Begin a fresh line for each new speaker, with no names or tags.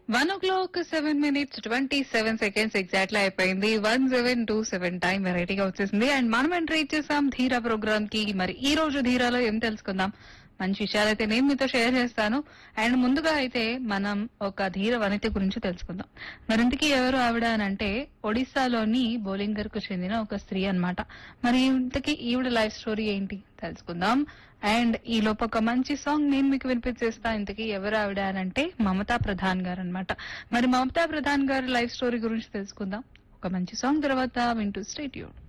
one o'clock seven minutes twenty seven seconds exactly అయిపోయింది one seven two seven time వెరైటీగా వచ్చేసింది and మనం enter చేసాం ధీరా ప్రోగ్రామ్ కి మరి ఈ రోజు ధీరాలో ఏం తెలుసుకుందాం మంచి విషయాలు అయితే నేను మీతో షేర్ చేస్తాను అండ్ ముందుగా అయితే మనం ఒక ధీర వనిత గురించి తెలుసుకుందాం మరి ఇంతకీ ఎవరు ఆవిడ అని అంటే ఒడిశాలోని బోలింగర్ కు చెందిన ఒక స్త్రీ అన్నమాట మరి ఇంతకీ ఈవిడ లైఫ్ స్టోరీ ఏంటి తెలుసుకుందాం అండ్ ఈ లోపు ఒక మంచి సాంగ్ నేను మీకు వినిపించేస్తా ఇంతకీ ఎవరు ఆవిడ అని అంటే మమతా ప్రధాన్ గారు అన్నమాట మరి మమతా ప్రధాన్ గారి లైఫ్ స్టోరీ గురించి తెలుసుకుందాం ఒక మంచి సాంగ్ తర్వాత వింటూ స్టేట్యూడ్